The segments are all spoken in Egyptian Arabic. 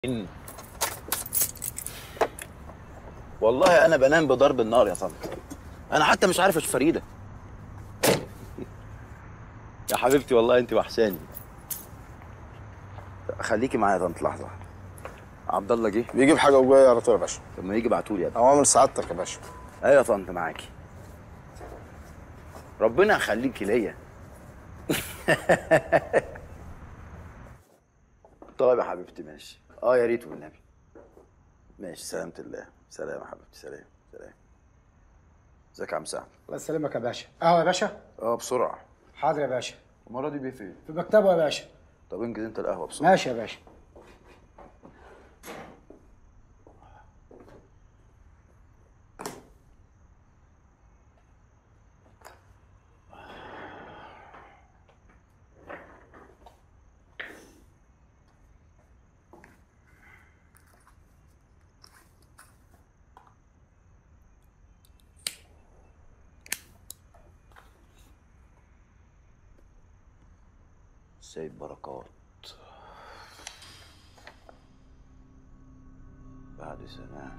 إن والله انا بنام بضرب النار يا طنط انا حتى مش عارف اشوف فريده يا حبيبتي والله انت وحشاني خليكي معايا يا طنط لحظه عبد الله جه بيجيب حاجه وجاي على طول يا باشا لما يجي ابعتولي يا ابني اوامر سعادتك يا باشا ايوه يا طنط معاكي ربنا يخليكي ليا طيب يا حبيبتي ماشي اه يا ريت والنبي ماشي سلامة الله سلام يا حبيبتي سلام سلام ازيك يا عم سعد الله يسلمك يا باشا قهوه يا باشا اه بسرعة حاضر يا باشا المرة دي بيه فين؟ في مكتبه يا باشا طب انجز انت القهوة بسرعة ماشي يا باشا سيد بركات بعد سنة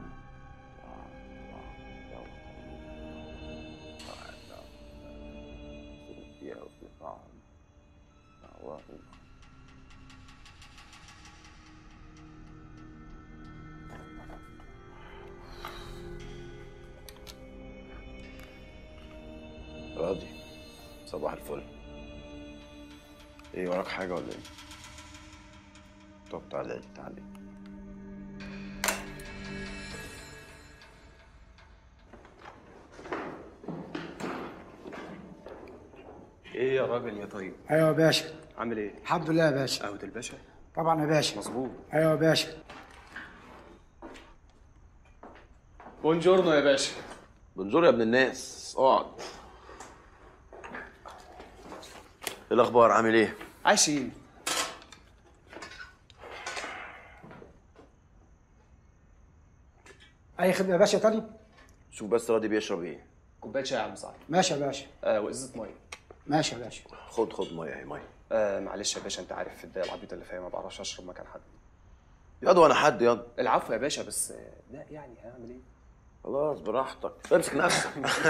راضي صباح الفل ايه وراك حاجة ولا ايه؟ طب تعالى لي تعالى لي. ايه يا راجل يا طيب ايوه يا باشا عامل ايه الحمد لله يا باشا قهوه الباشا طبعا يا باشا مظبوط ايوه يا باشا بونجورنو يا باشا بنزور يا ابن الناس اقعد ايه الاخبار عامل ايه؟ عايشين اي خدمه يا باشا تاني شوف بس راضي بيشرب ايه كوبايه شاي يا عم سعد ماشي يا باشا آه وازازه ميه ماشي يا باشا خد خد ميه اهي ميه آه معلش يا باشا انت عارف في الدقيقه العبيطه اللي فيها ما بعرفش اشرب مكان حد ياض وانا حد ياض العفو يا باشا بس آه، لا يعني هعمل ايه خلاص براحتك امسك نفسك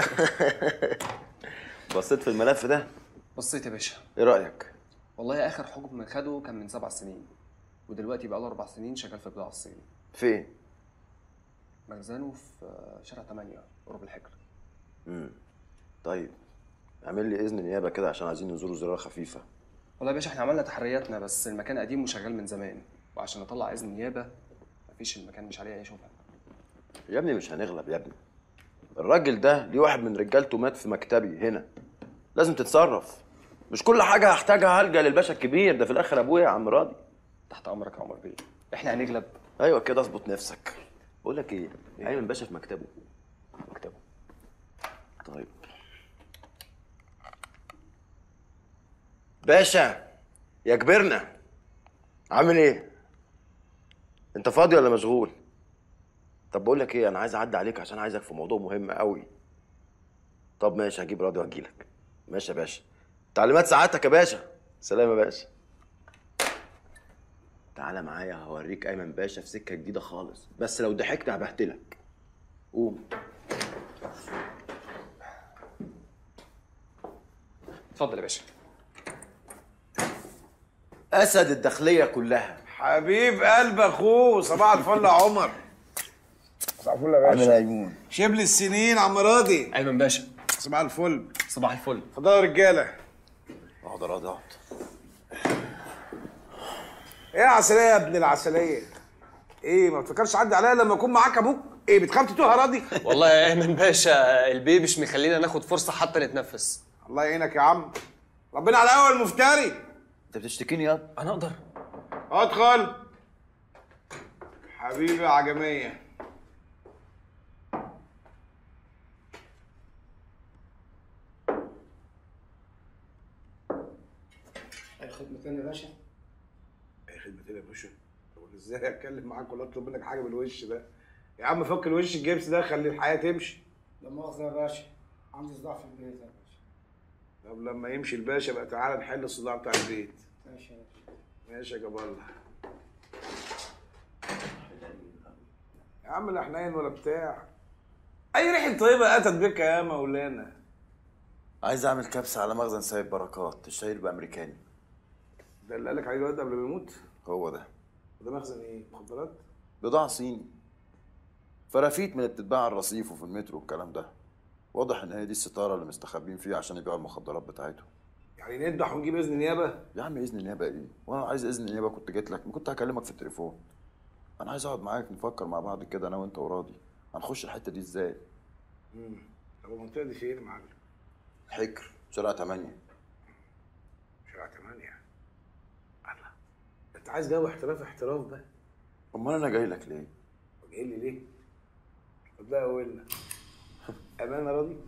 بصيت في الملف ده بصيت يا باشا ايه رايك؟ والله اخر حكم خده كان من سبع سنين ودلوقتي بقى له اربع سنين شغال في بضاعه الصين فين؟ مخزنه في آه، شارع 8 قرب الحجر طيب اعمل لي اذن نيابه كده عشان عايزين نزوره زياره خفيفه والله يا باشا احنا عملنا تحرياتنا بس المكان قديم وشغال من زمان وعشان اطلع اذن نيابه مفيش المكان مش عليه اي شغل يا ابني مش هنغلب يا ابني الراجل ده ليه واحد من رجالته مات في مكتبي هنا لازم تتصرف مش كل حاجه هحتاجها هلجا للباشا الكبير ده في الاخر ابويا يا عم راضي تحت امرك يا عمر بيه احنا هنغلب ايوه كده اظبط نفسك بقول لك ايه ايمن باشا في مكتبه مكتبه طيب باشا يا كبرنا عامل ايه انت فاضي ولا مشغول طب بقول لك ايه انا عايز اعدي عليك عشان عايزك في موضوع مهم قوي طب ماشي هجيب راضي واجيلك ماشي يا باشا تعليمات سعادتك يا باشا سلام يا باشا تعالى معايا هوريك ايمن باشا في سكه جديده خالص بس لو ضحكت هبهدلك قوم اتفضل يا باشا اسد الداخليه كلها حبيب قلب اخوه صباح الفل يا عمر صباح الفل يا باشا ايمون شبل السنين عم راضي ايمن باشا صباح الفل صباح الفل اتفضلوا يا رجاله اقعد يا راضي اقعد ايه يا عسليه يا ابن العسليه ايه ما بتفكرش عدي عليا لما اكون معاك ابوك ايه بتخاف تتوه يا راضي والله يا ايمن باشا البي مش مخلينا ناخد فرصه حتى نتنفس الله يعينك يا عم ربنا على اول مفتري انت بتشتكيني يا انا اقدر ادخل حبيبي يا عجميه اي خدمه تاني يا باشا ايه خدمتين يا باشا طب أنا ازاي اتكلم معاك ولا اطلب منك حاجه بالوش ده يا عم فك الوش الجبس ده خلي الحياه تمشي لا مؤاخذه يا باشا عندي صداع في البيت يا باشا طب لما يمشي الباشا بقى تعالى نحل الصداع بتاع البيت ماشي يا باشا ماشي يا جاب الله يا عم لا حنين ولا بتاع اي ريحه طيبه اتت بك يا مولانا عايز اعمل كبسه على مخزن سيد بركات الشهير بامريكاني ده اللي قالك عليه الواد قبل ما يموت هو ده ده مخزن ايه مخدرات بضاعة صيني فرافيت من اللي بتتباع على الرصيف وفي المترو والكلام ده واضح ان هي دي الستارة اللي مستخبين فيها عشان يبيعوا المخدرات بتاعتهم يعني نذبح ونجيب اذن نيابه يا عم اذن النيابة ايه؟ وانا عايز اذن النيابة كنت جيت لك ما كنت هكلمك في التليفون انا عايز اقعد معاك نفكر مع بعض كده انا وانت وراضي هنخش الحتة دي ازاي؟ طب المنطقه دي فين يا معلم حكر شارع 8 شارع 8 الله انت عايز جو احتراف احتراف بقى امال انا جاي لك ليه؟ جاي لي ليه؟ طب لا قولنا امانه راضي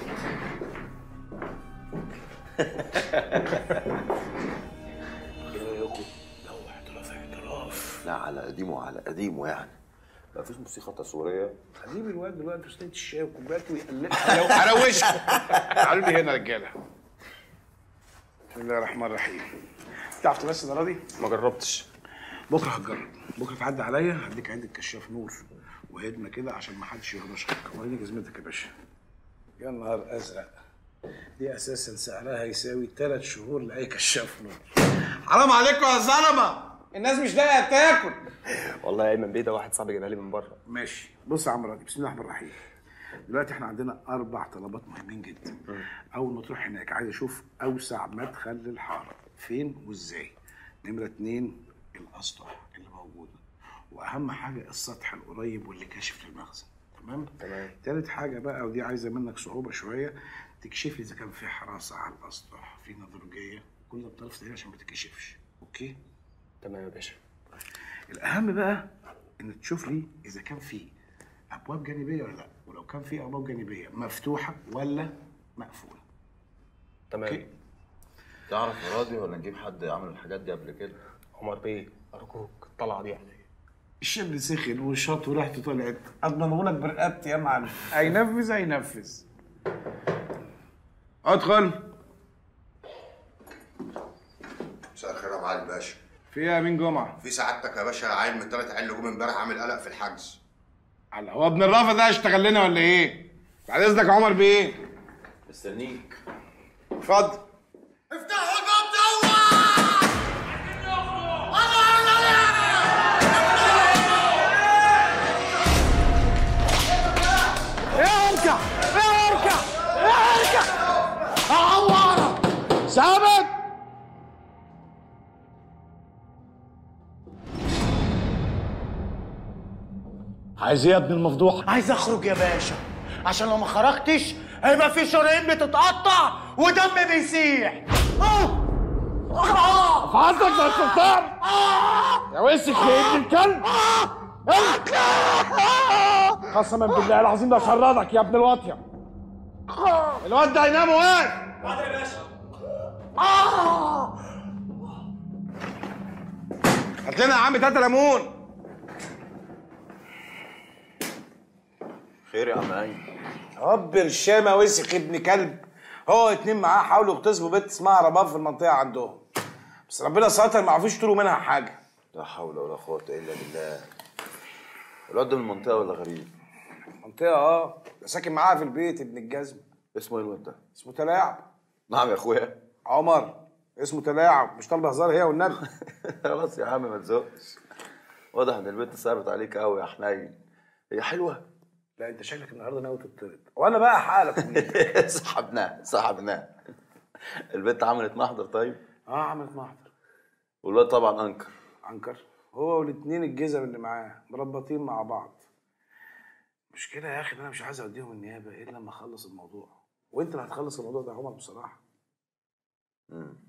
ايه رايكم؟ جو احتراف احتراف لا على قديمه على قديمه يعني ما فيش موسيقى تصويرية هجيب الواد دلوقتي في صينيه الشاي وكوبايات ويقلبها هروشكم تعالوا لي هنا يا رجاله بسم الله الرحمن الرحيم تعرف تمثل يا راضي؟ ما جربتش بكره هتجرب بكره تعدي عليا هديك عده كشاف نور وهدنه كده عشان ما حدش يهرشك وريني جزمتك يا باشا يا نهار ازرق دي اساسا سعرها يساوي ثلاث شهور لاي كشاف نور حرام عليكم يا ظلمه الناس مش لاقيه تاكل والله يا ايمن بيه ده واحد صاحبي جابها لي من بره ماشي بص يا عم راضي بسم الله الرحمن الرحيم دلوقتي احنا عندنا اربع طلبات مهمين جدا اول ما تروح هناك عايز اشوف اوسع مدخل للحاره فين وازاي نمره اتنين الاسطح اللي موجوده واهم حاجه السطح القريب واللي كاشف للمخزن تمام تمام. تالت حاجه بقى ودي عايزه منك صعوبه شويه تكشف لي اذا كان في حراسه على الاسطح في نظرجيه كل ده بطرف تقريبا عشان ما تتكشفش اوكي تمام يا باشا الاهم بقى ان تشوف لي اذا كان في ابواب جانبيه ولا لا ولو كان في ابواب جانبيه مفتوحه ولا مقفوله تمام اوكي تعرف يا راضي ولا نجيب حد عمل الحاجات دي قبل كده؟ عمر بيه ارجوك الطلعه دي عليا الشاب سخن والشط وريحته طلعت اضمنه لك برقبتي يا معلم هينفذ هينفذ ادخل مساء الخير يا معالي الباشا فيها مين جمعه في سعادتك يا باشا عيل من الثلاث عيال اللي جم امبارح عامل قلق في الحجز على هو ابن الرافع ده هيشتغل لنا ولا ايه بعد اذنك يا عمر بيه مستنيك اتفضل افتحوا الباب دوت ارجع ارجع ارجع عوارة ثابت عايز ايه يا ابن المفضوح؟ عايز اخرج يا باشا عشان لو ما خرجتش هيبقى في شرايين بتتقطع ودم بيسيح اه اه فعندك يا سلطان يا وسخ يا ابن الكلب قسما بالله العظيم ده شردك يا ابن الواطيه الواد ده هينام واقف هات لنا يا عم تلاته ليمون خير يا عم ايمن رب الشامة وسخ ابن كلب هو اتنين معاه حاولوا يغتصبوا بنت اسمها رباب في المنطقة عندهم بس ربنا ستر ما عرفوش يطولوا منها حاجة لا حول ولا قوة الا بالله الواد ده من المنطقة ولا غريب؟ منطقة اه ده ساكن معاها في البيت ابن الجزم اسمه ايه الواد ده؟ اسمه تلاعب نعم يا اخويا عمر اسمه تلاعب مش طالبة هزار هي والنبي خلاص يا عم ما تزقش واضح ان البنت صعبت عليك قوي يا حنين هي حلوة لا انت شكلك النهارده ناوي تطرد وانا بقى حالك سحبناها سحبناها البنت عملت محضر طيب اه عملت محضر والواد طبعا انكر عنكر هو والاتنين الجزم اللي معاه مربطين مع بعض مشكلة يا اخي إن انا مش عايز اوديهم النيابة الا لما اخلص الموضوع وانت اللي هتخلص الموضوع ده يا عمر بصراحة مم.